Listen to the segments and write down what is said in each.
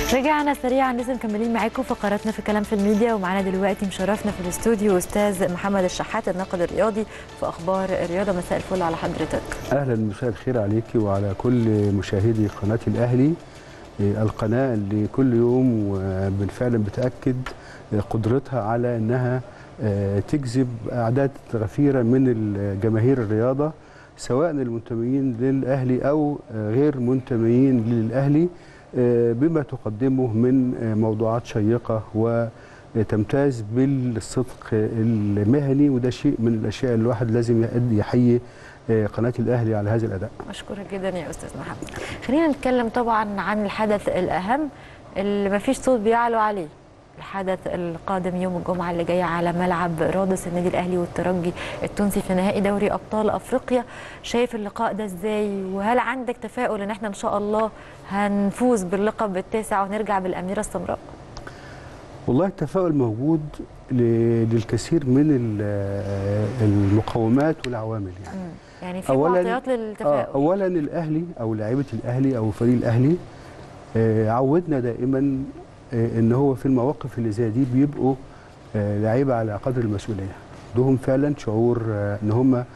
رجعنا سريعا لسه مكملين معاكم فقراتنا في كلام في الميديا ومعانا دلوقتي مشرفنا في الاستوديو استاذ محمد الشحات الناقد الرياضي في اخبار الرياضه مساء الفل على حضرتك اهلا مساء الخير عليكي وعلى كل مشاهدي قناه الاهلي آه، القناه اللي كل يوم آه، بالفعل بتاكد آه، قدرتها على انها آه، تجذب اعداد غفيره من الجماهير الرياضه سواء المنتمين للاهلي او آه، غير منتمين للاهلي آه، بما تقدمه من آه، موضوعات شيقه وتمتاز بالصدق المهني وده شيء من الاشياء اللي الواحد لازم يأدي يحيي آه، قناه الاهلي على هذا الاداء مشكورة جدا يا استاذ محمد خلينا نتكلم طبعا عن الحدث الاهم اللي ما فيش صوت بيعلو عليه الحدث القادم يوم الجمعة اللي جاي على ملعب رادس النادي الأهلي والترجي التونسي في نهائي دوري أبطال أفريقيا شايف اللقاء ده إزاي وهل عندك تفاؤل إن احنا إن شاء الله هنفوز باللقب التاسع ونرجع بالأميرة السمراء والله التفاؤل موجود ل- للكثير من ال- المقومات والعوامل يعني مم. يعني في أولاً- معطيات آه، للتفاؤل اولا الاهلي او لعيبه الاهلي او فريق الاهلي آه، عودنا دائما آه، ان هو في المواقف اللي زي دي بيبقوا آه، لعيبه على قدر المسؤوليه عندهم فعلا شعور آه، ان هم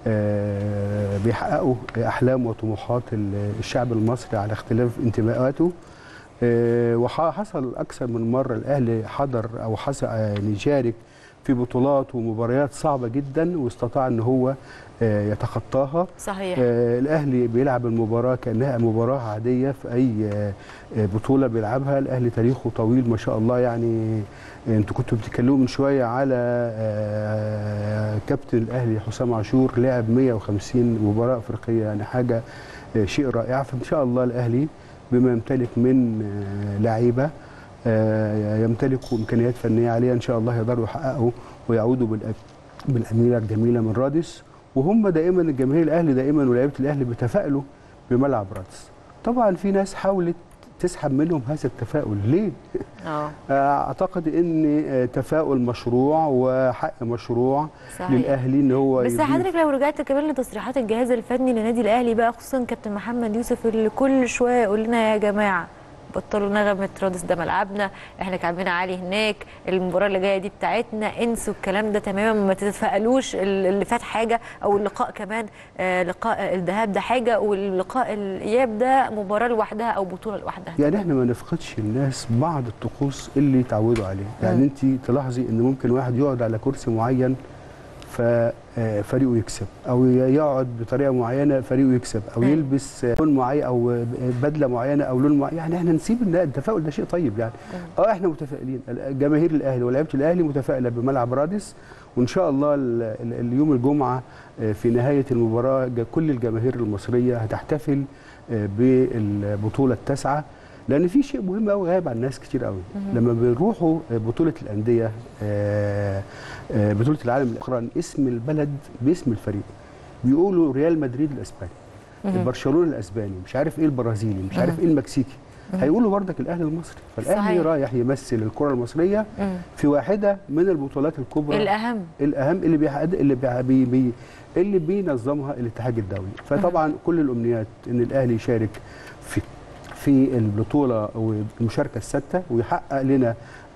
آه، بيحققوا احلام وطموحات ال- الشعب المصري على اختلاف انتماءاته آه، وحصل اكثر من مره الاهلي حضر او حصل يعني شارك في بطولات ومباريات صعبه جدا واستطاع ان هو آه، يتخطاها صحيح آه، الاهلي بيلعب المباراه كانها مباراه عاديه في اي آه، آه، بطوله بيلعبها الاهلي تاريخه طويل ما شاء الله يعني آه، انتوا كنتوا بتتكلموا من شويه على آه، كابتن الاهلي حسام عاشور لعب 150 مباراه افريقيه يعني حاجه آه، شيء رائع فان شاء الله الاهلي بما يمتلك من آه، لعيبه آه، يمتلكوا امكانيات فنيه عاليه ان شاء الله يقدروا يحققوا ويعودوا بالأ- بالاميره الجميله من رادس وهم دائما الجماهير الاهلي دائما ولاعيبه الاهلي بيتفائلوا بملعب رادس طبعا في ناس حاولت تسحب منهم هذا التفاؤل ليه اه اعتقد ان آه، تفاؤل مشروع وحق مشروع صحيح للاهلي ان هو بس يضيف- حضرتك لو رجعت كمان لتصريحات الجهاز الفني لنادي الاهلي بقى خصوصا كابتن محمد يوسف اللي كل شويه يقول لنا يا جماعه بطلوا نغمه رادس ده ملعبنا احنا كعبنا عالي هناك المباراه اللي جايه دي بتاعتنا انسوا الكلام ده تماما ما تتفائلوش ال- اللي فات حاجه او اللقاء كمان آه لقاء الذهاب ده حاجه واللقاء الاياب ده مباراه لوحدها او بطوله لوحدها يعني احنا ما نفقدش الناس بعض الطقوس اللي يتعودوا عليه يعني مم. انت تلاحظي ان ممكن واحد يقعد على كرسي معين ففريقه يكسب او يقعد بطريقه معينه فريقه يكسب او مم. يلبس لون معين او بدله معينه او لون معين يعني احنا نسيب إن التفاؤل ده شيء طيب يعني اه احنا متفائلين جماهير الاهلي ولاعيبه الاهلي متفائله بملعب رادس وان شاء الله ال- ال- اليوم الجمعه آه، في نهايه المباراه ج- كل الجماهير المصريه هتحتفل آه، بالبطوله التاسعه لان في شيء مهم قوي غايب عن الناس كتير قوي لما بيروحوا آه، بطوله الانديه آه، آه، بطوله العالم الاخرى اسم البلد باسم الفريق بيقولوا ريال مدريد الاسباني مهم. برشلونه الاسباني مش عارف ايه البرازيلي مش عارف مهم. ايه المكسيكي هيقولوا بردك الاهلي المصري فالاهلي صحيح. رايح يمثل الكره المصريه مم. في واحده من البطولات الكبرى الاهم الاهم اللي بيحد اللي بي بي بي اللي بينظمها الاتحاد الدولي فطبعا كل الامنيات ان الاهلي يشارك في في البطوله او المشاركه السادسه ويحقق لنا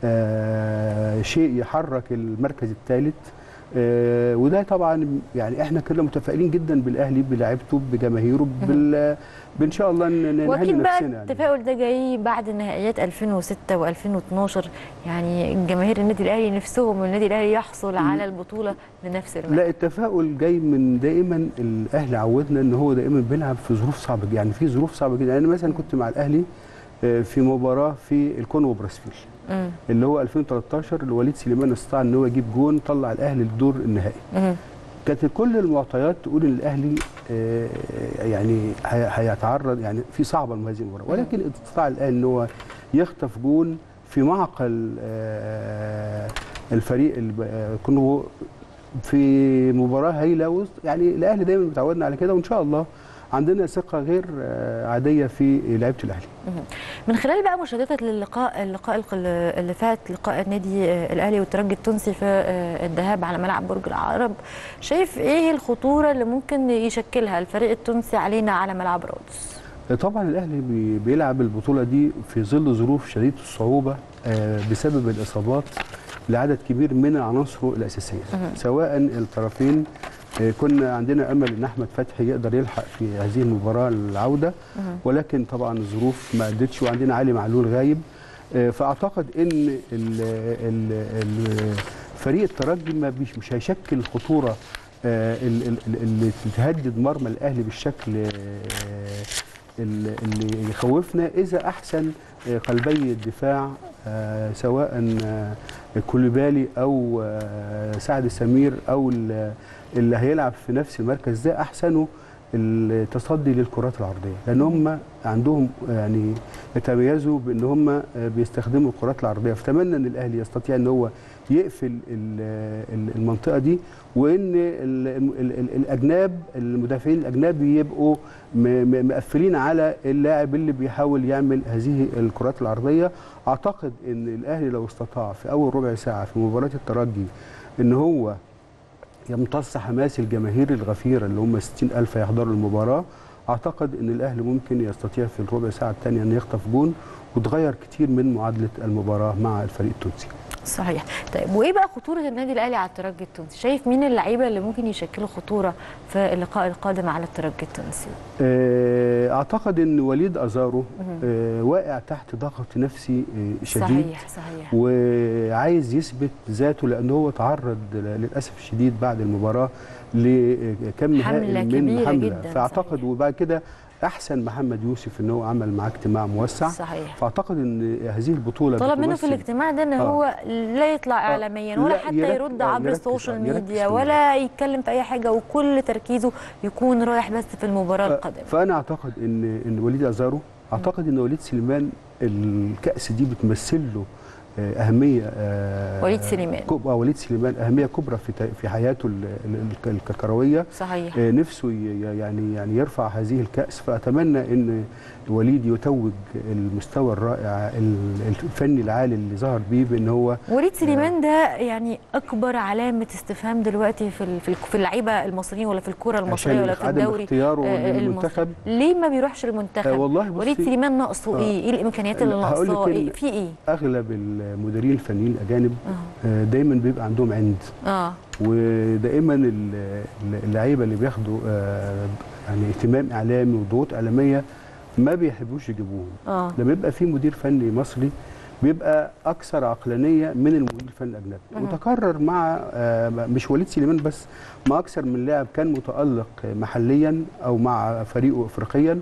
آه شيء يحرك المركز الثالث آه وده طبعا يعني احنا كنا متفائلين جدا بالاهلي بلاعيبته بجماهيره بال بان شاء الله ن- نهني واكيد بقى نفسنا يعني. التفاؤل ده جاي بعد نهائيات 2006 و2012 يعني جماهير النادي الاهلي نفسهم النادي الاهلي يحصل على البطوله بنفس المكان لا التفاؤل جاي من دائما الاهلي عودنا ان هو دائما بيلعب في ظروف صعبه جدا يعني في ظروف صعبه جدا يعني مثلا كنت مع الاهلي آه، في مباراه في الكونغو برازيل مم. اللي هو 2013 اللي وليد سليمان استطاع ان هو يجيب جون طلع الاهلي للدور النهائي مم. كانت كل المعطيات تقول ان الاهلي آه، يعني هي- هيتعرض يعني في صعبه من هذه المباراه ولكن استطاع الاهلي ان هو يخطف جون في معقل آه، الفريق الب- آه، الكونغو في مباراه هايله وسط- يعني الاهلي دايما متعودنا على كده وان شاء الله عندنا ثقه غير آه، عاديه في لعيبه الاهلي من خلال بقى مشاهدتك للقاء اللقاء الق- اللي فات لقاء النادي آه، الاهلي والترجي التونسي في آه، الذهاب على ملعب برج العرب شايف ايه الخطوره اللي ممكن يشكلها الفريق التونسي علينا على ملعب رادس طبعا الاهلي بي- بيلعب البطوله دي في ظل ظروف شديده الصعوبه آه، بسبب الاصابات لعدد كبير من عناصره الاساسيه سواء الطرفين آه، كنا عندنا امل ان احمد فتحي يقدر يلحق في هذه المباراه العوده ولكن طبعا الظروف ما ادتش وعندنا علي معلول غايب آه، فاعتقد ان ال- ال- ال- فريق الترجي ما بيش- مش هيشكل خطوره آه، ال- ال- ال- اللي تهدد مرمى الاهلي بالشكل آه، ال- اللي يخوفنا اذا احسن آه، قلبي الدفاع آه، سواء آه، كوليبالي او آه، سعد سمير او ال- اللي هيلعب في نفس المركز ده احسنوا التصدي للكرات العرضيه لان هم عندهم يعني يتميزوا بان هم بيستخدموا الكرات العرضيه فاتمنى ان الاهلي يستطيع ان هو يقفل ال- ال- المنطقه دي وان ال- ال- ال- الاجناب المدافعين الاجناب يبقوا م- م- مقفلين على اللاعب اللي بيحاول يعمل هذه الكرات العرضيه اعتقد ان الاهلي لو استطاع في اول ربع ساعه في مباراه الترجي ان هو يمتص حماس الجماهير الغفيرة اللي هم 60 ألف يحضروا المباراة أعتقد أن الأهلي ممكن يستطيع في الربع ساعة الثانية أن يخطف جون وتغير كتير من معادلة المباراة مع الفريق التونسي صحيح طيب وايه بقى خطوره النادي الاهلي على الترجي التونسي شايف مين اللعيبه اللي ممكن يشكلوا خطوره في اللقاء القادم على الترجي التونسي آه، أعتقد أن وليد أزارو آه، واقع تحت ضغط نفسي آه، شديد صحيح صحيح وعايز يثبت ذاته لأنه هو تعرض للأسف الشديد بعد المباراة لكم حملة هائل من كبيرة حملة جداً، فأعتقد صحيح. وبعد كده أحسن محمد يوسف أنه عمل معاه اجتماع موسع صحيح فاعتقد ان هذه البطوله طلب منه في بتمثل- الاجتماع ده ان آه. هو لا يطلع اعلاميا ولا لا، حتى يرك- يرد آه، عبر يركز- السوشيال آه، يركز ميديا في ولا يتكلم في اي حاجه وكل تركيزه يكون رايح بس في المباراه القادمه فانا اعتقد ان ان وليد ازارو اعتقد ان وليد سليمان الكاس دي بتمثل له آه، اهميه آه، وليد سليمان. كب- آه، وليد سليمان اهميه كبرى في تا- في حياته ال- ال- ال- الكرويه صحيح آه، نفسه ي- يعني يعني يرفع هذه الكاس فاتمنى ان وليد يتوج المستوى الرائع ال- الفني العالي اللي ظهر بيه بان هو وليد سليمان ده يعني اكبر علامه استفهام دلوقتي في ال- في ال- في اللعيبه المصريين ولا في الكره المصريه عشان ولا في عدم الدوري اختياره آه، للمنتخب المصري. ليه ما بيروحش المنتخب آه، والله بصي- وليد سليمان ناقصه آه. ايه ايه الامكانيات اللي لا، هقول لك ناقصاه إن- ايه في ايه اغلب المديرين الفنيين الاجانب آه، دايما بيبقى عندهم عند اه ودائما ال- ال- اللعيبه اللي بياخدوا آه، يعني اهتمام اعلامي وضغوط اعلاميه ما بيحبوش يجيبوهم اه لما يبقى في مدير فني مصري بيبقى اكثر عقلانيه من المدير الفني الاجنبي وتكرر مع آه، مش وليد سليمان بس مع اكثر من لاعب كان متالق محليا او مع فريقه افريقيا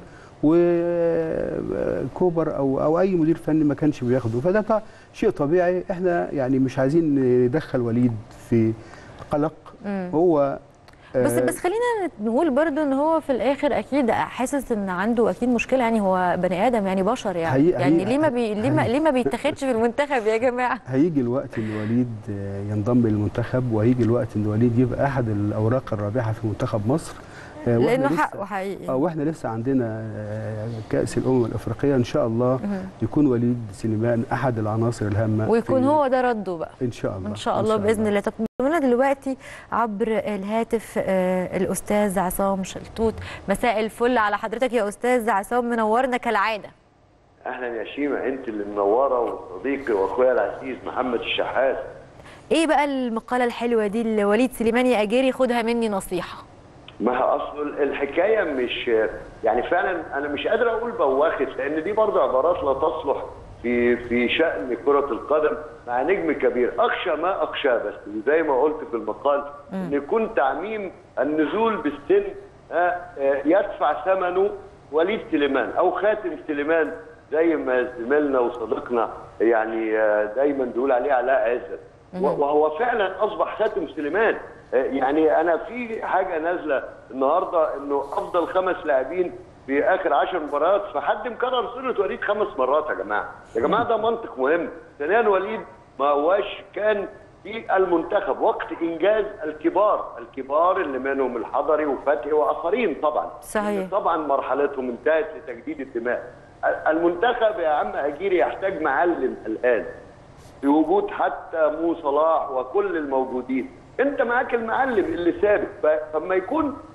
وكوبر او او اي مدير فني ما كانش بياخده فده ط- شيء طبيعي احنا يعني مش عايزين ندخل وليد في قلق مم. هو بس آه، بس خلينا نقول برضو ان هو في الاخر اكيد حاسس ان عنده اكيد مشكله يعني هو بني ادم يعني بشر يعني هي- يعني هي- ليه ما بي ليه ما هي- ليه ما بيتاخدش في المنتخب يا جماعه هيجي الوقت ان وليد آه، ينضم للمنتخب وهيجي الوقت ان وليد يبقى احد الاوراق الرابحه في منتخب مصر آه، وإحنا لانه لسه- حقه حقيقي اه واحنا لسه عندنا آه، كاس الامم الافريقيه ان شاء الله يكون وليد سليمان احد العناصر الهامه ويكون في- هو ده رده بقى ان شاء الله ان شاء الله باذن الله طب معنا دلوقتي عبر الهاتف آه، الاستاذ عصام شلتوت مساء الفل على حضرتك يا استاذ عصام منورنا كالعاده اهلا يا شيماء انت اللي منوره وصديقي واخويا العزيز محمد الشحات ايه بقى المقاله الحلوه دي اللي وليد سليماني اجيري خدها مني نصيحه ما هو اصل الحكايه مش يعني فعلا انا مش قادر اقول بواخد لان دي برضه عبارات لا تصلح في في شان كره القدم مع نجم كبير اخشى ما اخشاه بس زي ما قلت في المقال ان يكون تعميم النزول بالسن آه، آه، يدفع ثمنه وليد سليمان او خاتم سليمان زي ما زميلنا وصديقنا يعني آه، دايما بيقول عليه علاء عزت وهو فعلا اصبح خاتم سليمان آه، يعني انا في حاجه نازله النهارده انه افضل خمس لاعبين في اخر 10 مباريات فحد مكرر سنه وليد خمس مرات يا جماعه يا جماعه ده منطق مهم ثانيا وليد ما هواش كان في المنتخب وقت انجاز الكبار الكبار اللي منهم الحضري وفتحي واخرين طبعا صحيح. طبعا مرحلتهم انتهت لتجديد الدماء المنتخب يا عم اجيري يحتاج معلم الان في وجود حتى مو صلاح وكل الموجودين انت معاك المعلم اللي ثابت ف- فلما يكون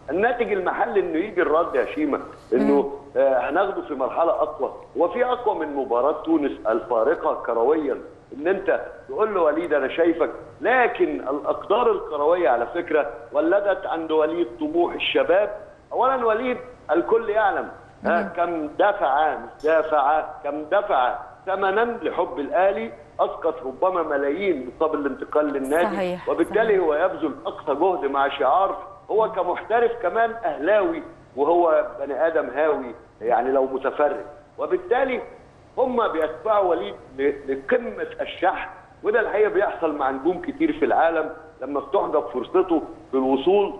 الناتج المحلي انه يجي الرد يا شيماء انه آه هناخده في مرحله اقوى وفي اقوى من مباراه تونس الفارقه كرويا ان انت تقول له وليد انا شايفك لكن الاقدار الكرويه على فكره ولدت عند وليد طموح الشباب اولا وليد الكل يعلم ها كم دفع مش دافع كم دفع ثمنا لحب الاهلي اسقط ربما ملايين مقابل الانتقال للنادي صحيح، وبالتالي صحيح. هو يبذل اقصى جهد مع شعار هو كمحترف كمان اهلاوي وهو بني ادم هاوي يعني لو متفرد وبالتالي هم بيتبعوا وليد ل- لقمه الشحن وده الحقيقه بيحصل مع نجوم كتير في العالم لما بتحجب فرصته في الوصول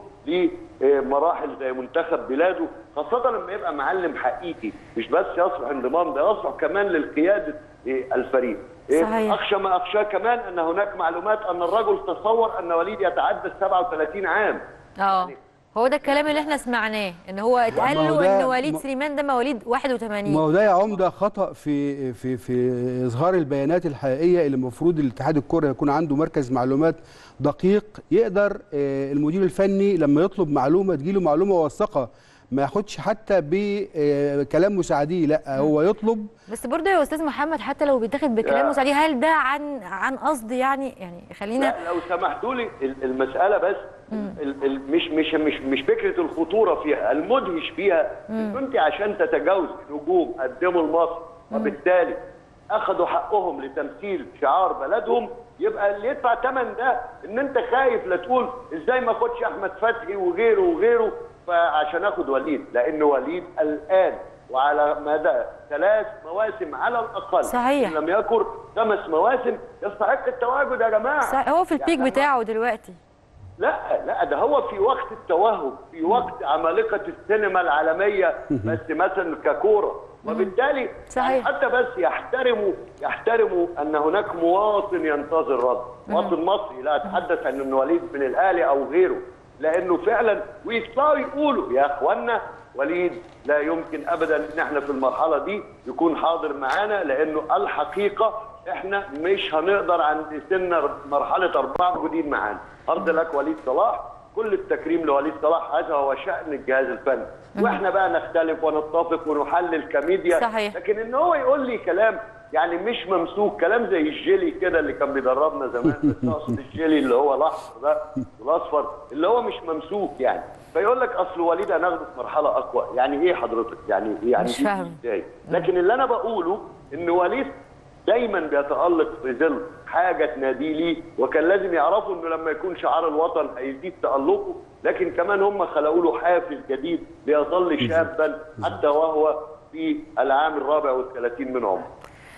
لمراحل زي منتخب بلاده خاصه لما يبقى معلم حقيقي مش بس يصلح انضمام ده يصلح كمان للقياده الفريق صحيح. اخشى ما اخشاه كمان ان هناك معلومات ان الرجل تصور ان وليد يتعدى ال 37 عام اه هو ده الكلام اللي احنا سمعناه ان هو اتقال ما هو له ده- ان وليد ما- سليمان ده مواليد 81 ما هو ده يا عمده خطا في في في اظهار البيانات الحقيقيه اللي المفروض الاتحاد الكره يكون عنده مركز معلومات دقيق يقدر آه، المدير الفني لما يطلب معلومه تجيله معلومه موثقه ما ياخدش حتى بكلام مساعديه لا هو يطلب بس برضه يا استاذ محمد حتى لو بيتاخد بكلام يا- مساعدين هل ده عن عن قصد يعني يعني خلينا لا لو سمحتوا لي ال- المساله بس ال- ال- مش مش مش مش فكره الخطوره فيها المدهش فيها ان انت عشان تتجاوز نجوم قدموا لمصر وبالتالي اخذوا حقهم لتمثيل شعار بلدهم يبقى اللي يدفع ثمن ده ان انت خايف لا تقول ازاي ما اخدش احمد فتحي وغيره وغيره فعشان اخد وليد لان وليد الان وعلى مدى ثلاث مواسم على الاقل صحيح. إن لم يكن خمس مواسم يستحق التواجد يا جماعه صح- هو في البيك يعني بتاعه دلوقتي لا لا ده هو في وقت التوهج في وقت عمالقه السينما العالميه بس مثلا ككوره وبالتالي صحيح. يعني حتى بس يحترموا يحترموا ان هناك مواطن ينتظر رد مواطن مصري لا اتحدث عن انه وليد من الاهلي او غيره لانه فعلا ويطلعوا يقولوا يا اخوانا وليد لا يمكن ابدا ان احنا في المرحله دي يكون حاضر معانا لانه الحقيقه احنا مش هنقدر عند سن مرحله اربعه موجودين معانا ارض لك وليد صلاح كل التكريم لوليد صلاح هذا هو شان الجهاز الفني واحنا بقى نختلف ونتفق ونحلل كميديا صحيح. لكن ان هو يقول لي كلام يعني مش ممسوك كلام زي الجيلي كده اللي كان بيدربنا زمان بس اقصد الجيلي اللي هو الاحمر ده والاصفر اللي هو مش ممسوك يعني فيقول لك اصل وليد هناخده في مرحله اقوى يعني ايه حضرتك يعني يعني مش دي فاهم. ازاي لكن اللي انا بقوله ان وليد دايما بيتالق في ظل حاجه تناديه ليه وكان لازم يعرفوا انه لما يكون شعار الوطن هيزيد تالقه لكن كمان هم خلقوا له حافز جديد ليظل شابا حتى وهو في العام الرابع والثلاثين من عمره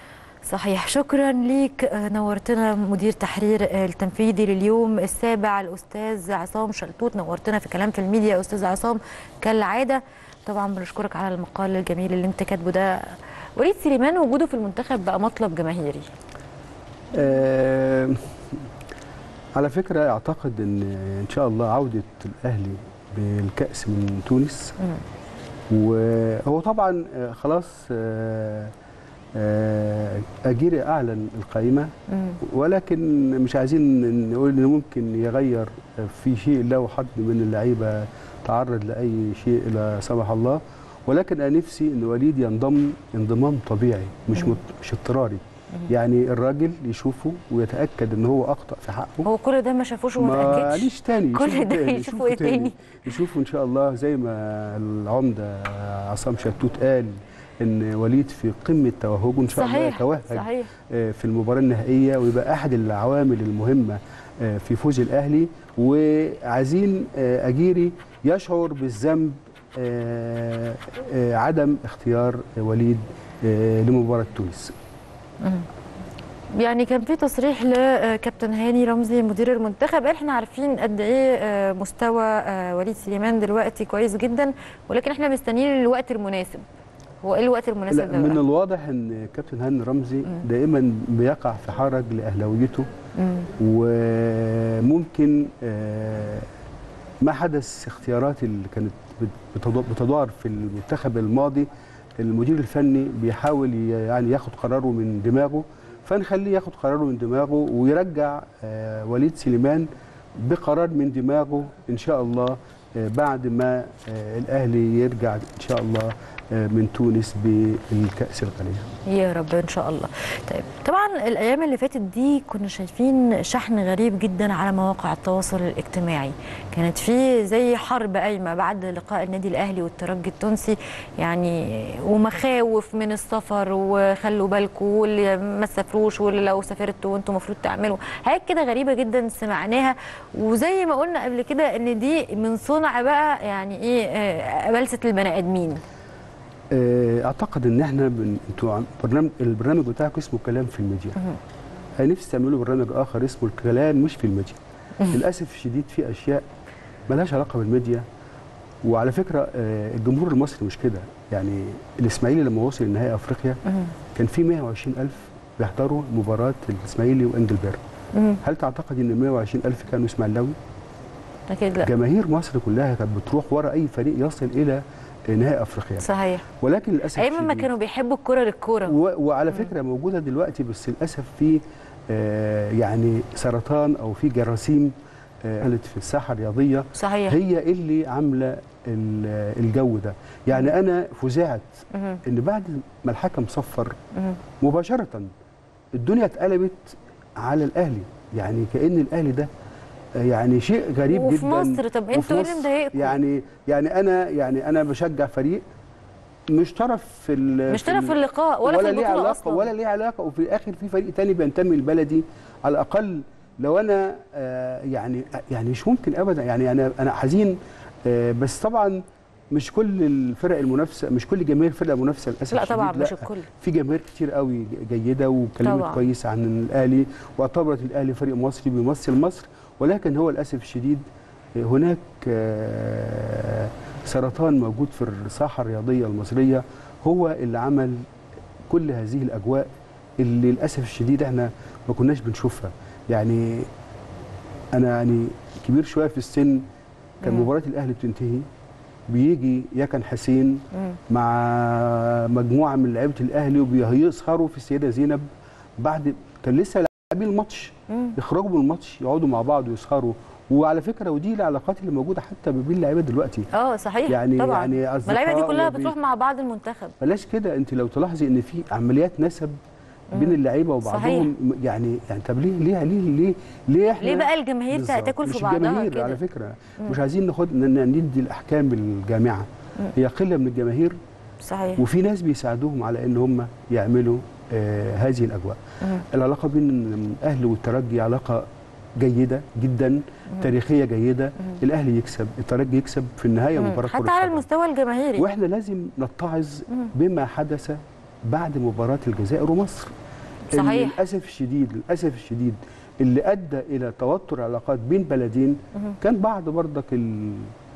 صحيح شكرا ليك آه، نورتنا مدير تحرير آه، التنفيذي لليوم السابع الاستاذ عصام شلتوت نورتنا في كلام في الميديا يا استاذ عصام كالعاده طبعا بنشكرك على المقال الجميل اللي انت كاتبه ده وليد سليمان وجوده في المنتخب بقى مطلب جماهيري آه، على فكرة أعتقد أن إن شاء الله عودة الأهلي بالكأس من تونس وهو طبعا آه، خلاص آه، آه، أجيري أعلن القائمة ولكن مش عايزين نقول إنه ممكن يغير في شيء لو حد من اللعيبة تعرض لأي شيء لا سمح الله ولكن أنا نفسي إن وليد ينضم انضمام طبيعي مش مت- مش اضطراري يعني الراجل يشوفه ويتأكد إن هو أخطأ في حقه هو كل ده ما شافوش وما ما تاكدش ليش تاني كل يشوفوا ده تاني، يشوفوا إيه يشوفوا تاني؟ يشوفوا ان شاء الله زي ما العمده عصام شتوت قال ان وليد في قمه توهجه ان شاء الله صحيح يتوهج صحيح آه، في المباراه النهائيه ويبقى احد العوامل المهمه آه، في فوز الاهلي وعايزين آه، اجيري يشعر بالذنب آه، آه، عدم اختيار وليد آه، لمباراه تونس يعني كان في تصريح لكابتن هاني رمزي مدير المنتخب قال احنا عارفين قد ايه آه، مستوى آه، وليد سليمان دلوقتي كويس جدا ولكن احنا مستنيين الوقت المناسب هو ايه الوقت لا المناسب ده من بقى؟ الواضح ان كابتن هاني رمزي دائما بيقع في حرج لاهلاويته مم. وممكن آه، ما حدث اختيارات اللي كانت بت- بتدو- بتدار في المنتخب الماضي المدير الفني بيحاول ي- يعني ياخد قراره من دماغه فنخليه ياخد قراره من دماغه ويرجع آه، وليد سليمان بقرار من دماغه ان شاء الله آه، بعد ما آه، الاهلي يرجع ان شاء الله آه، من تونس بالكاس الغاليه يا رب ان شاء الله طيب طبعا الايام اللي فاتت دي كنا شايفين شحن غريب جدا على مواقع التواصل الاجتماعي كانت في زي حرب قايمه بعد لقاء النادي الاهلي والترجي التونسي يعني ومخاوف من السفر وخلوا بالكم واللي ما تسافروش واللي لو سافرتوا وانتم المفروض تعملوا حاجات كده غريبه جدا سمعناها وزي ما قلنا قبل كده ان دي من صنع بقى يعني ايه آه، بلسه البني ادمين آه، اعتقد ان احنا بن... انتوا عم- برنامج البرنامج بتاعكم اسمه كلام في الميديا انا نفسي تعملوا برنامج اخر اسمه الكلام مش في الميديا للاسف الشديد في اشياء ملهاش علاقه بالميديا وعلى فكره آه، الجمهور المصري مش كده يعني الاسماعيلي لما وصل لنهائي افريقيا كان في 120 الف بيحضروا مباراه الاسماعيلي وانجلبيرت مم. هل تعتقد ان 120 الف كانوا اسماعيلاوي اكيد لا جماهير مصر كلها كانت بتروح ورا اي فريق يصل الى نهائي افريقيا صحيح ولكن للاسف ايام ما الشديد- كانوا بيحبوا الكره للكوره و- وعلى فكره موجوده دلوقتي بس للاسف في آه، يعني سرطان او في جراثيم آه، قالت في الساحه الرياضيه صحيح هي اللي عامله ال- الجو ده يعني انا فزعت مهم. ان بعد ما الحكم صفر مهم. مباشره الدنيا اتقلبت على الاهلي يعني كان الاهلي ده آه، يعني شيء غريب وفي جدا مصر، طب وفي انتوا ايه اللي مصر. مضايقكم؟ يعني يعني انا يعني انا بشجع فريق مش طرف في ال- مش طرف ال- في اللقاء ولا, في ليه البطوله علاقه اصلا ولا ليه علاقه وفي الاخر في فريق تاني بينتمي لبلدي على الاقل لو انا آه يعني يعني مش ممكن ابدا يعني انا انا حزين آه بس طبعا مش كل الفرق المنافسه مش كل جماهير الفرق المنافسه للاسف لا الشديد، طبعا مش الكل في جماهير كتير قوي جيده وكلمت طبعا. كويس عن الاهلي واعتبرت الاهلي فريق مصري بيمثل مصر ولكن هو للاسف الشديد هناك آه، سرطان موجود في الساحه الرياضيه المصريه هو اللي عمل كل هذه الاجواء اللي للاسف الشديد احنا ما كناش بنشوفها يعني انا يعني كبير شويه في السن كان مم. مباراه الاهلي بتنتهي بيجي يكن حسين مم. مع مجموعه من لعيبه الاهلي وبيسهروا في السيده زينب بعد كان لسه لاعبين الماتش مم. يخرجوا من الماتش يقعدوا مع بعض ويسهروا وعلى فكره ودي العلاقات اللي موجوده حتى ما بين اللعيبه دلوقتي اه صحيح يعني- طبعا يعني ما اللعيبه دي أصدقاء كلها وبي- بتروح مع بعض المنتخب بلاش كده انت لو تلاحظي ان في عمليات نسب بين مم. اللعيبه وبعضهم يعني يعني طب ليه ليه ليه ليه ليه احنا ليه بقى الجماهير بالظبط. تاكل في مش بعضها الجماهير كده على فكره مش عايزين ناخد ن- ندي الاحكام الجامعه هي قله من الجماهير صحيح وفي ناس بيساعدوهم على ان هم يعملوا آه هذه الاجواء مم. العلاقه بين الاهلي والترجي علاقه جيده جدا تاريخيه جيده الاهلي يكسب الترجي يكسب في النهايه مم. مباراه حتى كرة على قدم. المستوى الجماهيري واحنا لازم نتعظ مم. بما حدث بعد مباراه الجزائر ومصر اللي صحيح. للاسف الشديد للاسف الشديد اللي ادى الى توتر علاقات بين بلدين مم. كان بعض برضك ال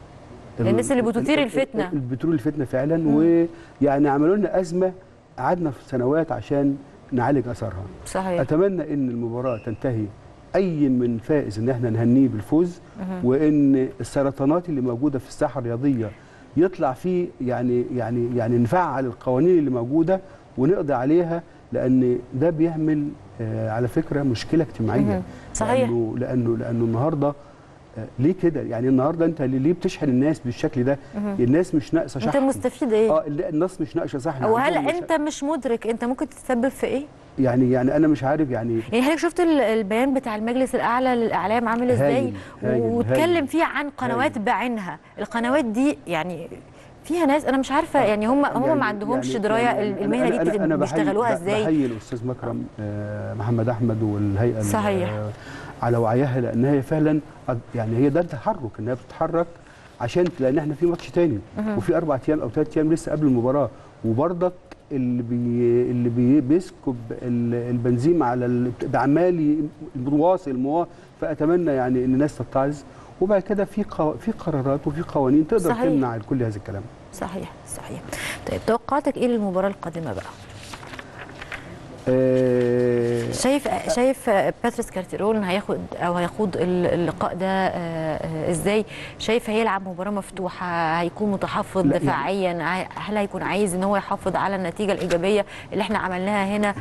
ال- الناس اللي بتثير ال- الفتنة. ال- بتثير الفتنه فعلا ويعني عملوا لنا ازمه قعدنا في سنوات عشان نعالج اثرها صحيح اتمنى ان المباراه تنتهي اي من فائز ان احنا نهنيه بالفوز مهم. وان السرطانات اللي موجوده في الساحه الرياضيه يطلع فيه يعني يعني يعني نفعل القوانين اللي موجوده ونقضي عليها لان ده بيعمل آه على فكره مشكله اجتماعيه مهم. صحيح. لانه لانه لانه النهارده آه ليه كده يعني النهارده انت ليه بتشحن الناس بالشكل ده مهم. الناس مش ناقصه انت شحن مستفيد ايه اه ال- الناس مش ناقصه شحن وهل عندهم مش- انت مش مدرك انت ممكن تتسبب في ايه يعني يعني انا مش عارف يعني يعني حضرتك شفت ال- البيان بتاع المجلس الاعلى للاعلام عامل ازاي هايل، هايل، واتكلم هايل. فيه عن قنوات هايل. بعينها القنوات دي يعني فيها ناس انا مش عارفه يعني هم هم يعني- ما عندهمش يعني- درايه يعني المهنه دي أنا- أنا- أنا بحيي- بيشتغلوها ب- ازاي بحيي الاستاذ مكرم آه، محمد احمد والهيئه ال- صحيح. آه، على وعيها لان هي فعلا قد- يعني هي ده التحرك انها بتتحرك عشان لان احنا في ماتش تاني وفي اربع ايام او ثلاث ايام لسه قبل المباراه وبرضك اللي بي اللي بي بيسكب ال- البنزين على ال- ده عمال ي- مواصل مواصل فاتمنى يعني ان الناس تتعظ وبعد كده في قو... في قرارات وفي قوانين تقدر صحيح. تمنع كل هذا الكلام صحيح صحيح طيب توقعاتك ايه للمباراه القادمه بقى آه، شايف شايف باتريس كارتيرون هياخد او هيخوض ال- اللقاء ده آه، آه، ازاي شايف هيلعب مباراه مفتوحه هيكون متحفظ لا، يعني- دفاعيا عاي- هل هيكون عايز ان هو يحافظ على النتيجه الايجابيه اللي احنا عملناها هنا آه،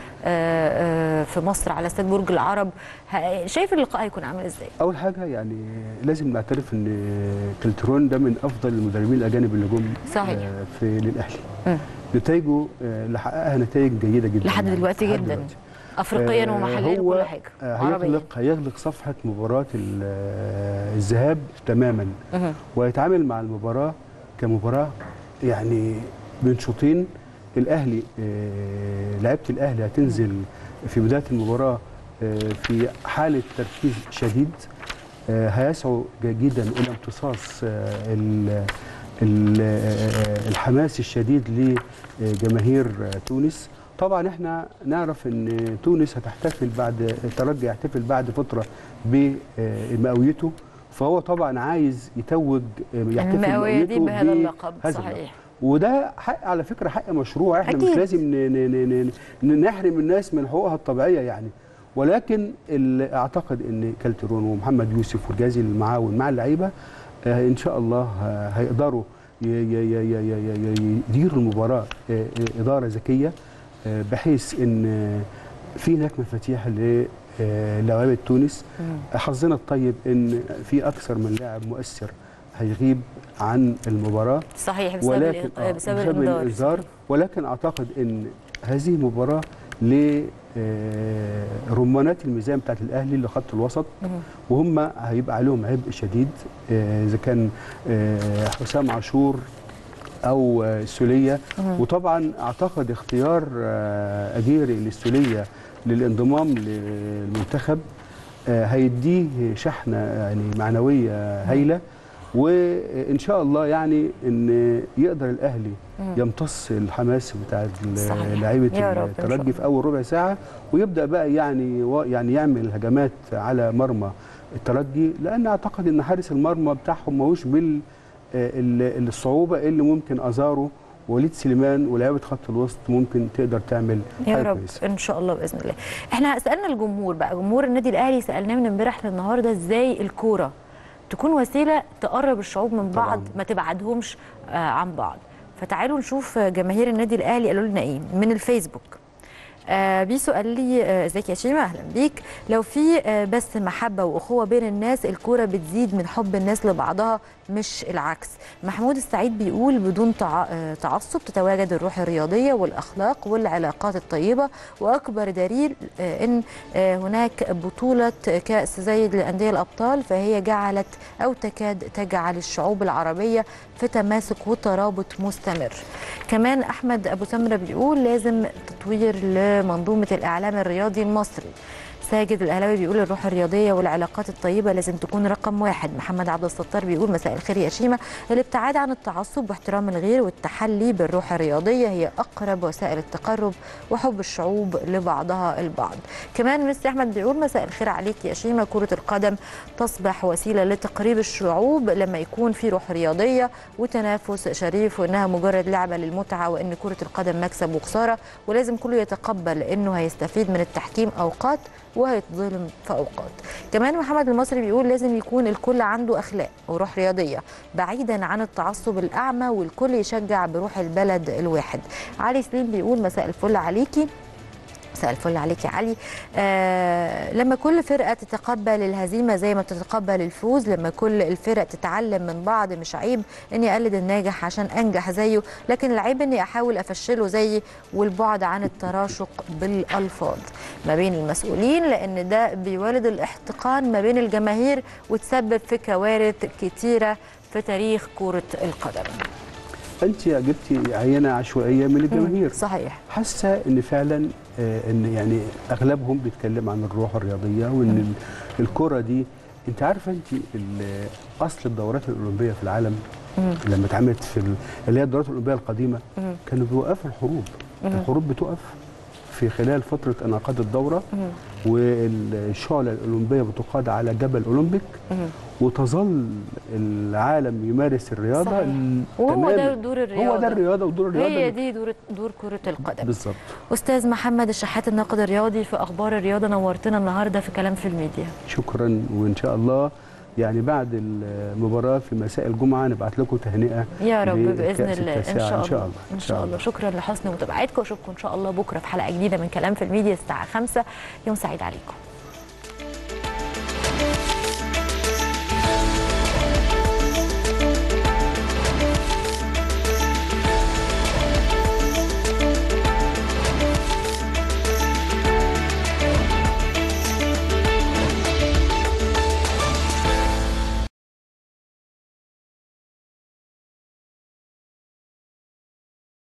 آه، في مصر على استاد برج العرب ه- شايف اللقاء هيكون عامل ازاي اول حاجه يعني لازم نعترف ان كالترون ده من افضل المدربين الاجانب اللي جم صحيح. آه، في للاهلي مم. نتائجه آه، اللي حققها نتائج جيده جدا لحد يعني، دلوقتي لحد جدا دلوقتي. افريقيا آه، ومحليا هو وكل حاجه آه، عربيا هيغلق هيغلق صفحه مباراه ال- آه، الذهاب تماما مهم. ويتعامل مع المباراه كمباراه يعني بين شوطين الاهلي آه، لعيبه الاهلي هتنزل في بدايه المباراه آه، في حاله تركيز شديد آه، هيسعوا جدا الى امتصاص آه، ال- ال- آه، الحماس الشديد لجماهير آه، تونس طبعا احنا نعرف ان تونس هتحتفل بعد الترجي يحتفل بعد فتره بمئويته فهو طبعا عايز يتوج آه، يحتفل المئويه دي بمئويته بهذا اللقب بهذا صحيح وده حق على فكره حق مشروع احنا أكيد. مش لازم ن- ن- ن- ن- نحرم الناس من حقوقها الطبيعيه يعني ولكن ال- اعتقد ان كالترون ومحمد يوسف والجهاز المعاون مع اللعيبه آه، ان شاء الله آه، هيقدروا ي- ي- ي- ي- ي- ي- يديروا المباراه آه، آه، اداره ذكيه آه، بحيث ان آه، في هناك مفاتيح ل آه، لعيبه تونس مم. حظنا الطيب ان في اكثر من لاعب مؤثر هيغيب عن المباراه صحيح بسبب ولكن الإق- آه، بسبب الانذار الانذار ولكن اعتقد ان هذه مباراه ل آه، رمانات الميزان بتاعت الاهلي اللي خط الوسط مم. وهم هيبقى عليهم عبء شديد آه، اذا كان آه، حسام عاشور او آه، السوليه مم. وطبعا اعتقد اختيار آه، اجيري للسوليه للانضمام للمنتخب آه، هيديه شحنه يعني معنويه هايله وان شاء الله يعني ان يقدر الاهلي مم. يمتص الحماس بتاع صحيح. لعيبه يا رب إن شاء الترجي الله. في اول ربع ساعه ويبدا بقى يعني و- يعني يعمل هجمات على مرمى الترجي لان اعتقد ان حارس المرمى بتاعهم ماهوش بال آه، ال- الصعوبه اللي ممكن ازارو وليد سليمان ولاعيبه خط الوسط ممكن تقدر تعمل يا حاجه رب كويسه ان شاء الله باذن الله احنا سالنا الجمهور بقى جمهور النادي الاهلي سالناه من امبارح للنهارده ازاي الكوره تكون وسيله تقرب الشعوب من بعض طبعاً. ما تبعدهمش آه عن بعض فتعالوا نشوف جماهير النادي الاهلي قالوا لنا ايه من الفيسبوك آه بيسو قال لي آه، ازيك يا شيماء اهلا بيك لو في آه بس محبه واخوه بين الناس الكوره بتزيد من حب الناس لبعضها مش العكس محمود السعيد بيقول بدون تع- آه، تعصب تتواجد الروح الرياضيه والاخلاق والعلاقات الطيبه واكبر دليل آه، ان آه، هناك بطوله كاس زايد لانديه الابطال فهي جعلت او تكاد تجعل الشعوب العربيه في تماسك وترابط مستمر كمان احمد ابو سمره بيقول لازم تطوير لمنظومه الاعلام الرياضي المصري ساجد الاهلاوي بيقول الروح الرياضيه والعلاقات الطيبه لازم تكون رقم واحد محمد عبد الستار بيقول مساء الخير يا شيماء الابتعاد عن التعصب واحترام الغير والتحلي بالروح الرياضيه هي اقرب وسائل التقرب وحب الشعوب لبعضها البعض كمان مستر احمد بيقول مساء الخير عليك يا شيماء كره القدم تصبح وسيله لتقريب الشعوب لما يكون في روح رياضيه وتنافس شريف وانها مجرد لعبه للمتعه وان كره القدم مكسب وخساره ولازم كله يتقبل انه هيستفيد من التحكيم اوقات وهيتظلم في اوقات كمان محمد المصري بيقول لازم يكون الكل عنده اخلاق وروح رياضيه بعيدا عن التعصب الاعمى والكل يشجع بروح البلد الواحد علي سليم بيقول مساء الفل عليكي مساء الفل عليك يا علي آه لما كل فرقه تتقبل الهزيمه زي ما بتتقبل الفوز لما كل الفرق تتعلم من بعض مش عيب اني اقلد الناجح عشان انجح زيه لكن العيب اني احاول افشله زيي والبعد عن التراشق بالالفاظ ما بين المسؤولين لان ده بيولد الاحتقان ما بين الجماهير وتسبب في كوارث كتيره في تاريخ كره القدم انت جبتي عينه عشوائيه من الجماهير صحيح حاسه ان فعلا آه، ان يعني اغلبهم بيتكلم عن الروح الرياضيه وان ال- الكره دي انت عارفه انت ال- اصل الدورات الاولمبيه في العالم مم. لما اتعملت في ال- اللي هي الدورات الاولمبيه القديمه مم. كانوا بيوقفوا الحروب مم. الحروب بتقف في خلال فتره انعقاد الدوره والشعله الاولمبيه بتقاد على جبل اولمبيك وتظل العالم يمارس الرياضه صحيح. ال- وهو تماماً. ده دور الرياضة. هو ده الرياضه ودور الرياضه هي اللي- دي دور دور كره القدم بالظبط استاذ محمد الشحات الناقد الرياضي في اخبار الرياضه نورتنا النهارده في كلام في الميديا شكرا وان شاء الله يعني بعد المباراه في مساء الجمعه نبعت لكم تهنئه يا رب باذن لكأس الله ان التاسعة. شاء الله ان شاء الله ان شاء الله شكرا لحسن متابعتكم واشوفكم ان شاء الله بكره في حلقه جديده من كلام في الميديا الساعه 5 يوم سعيد عليكم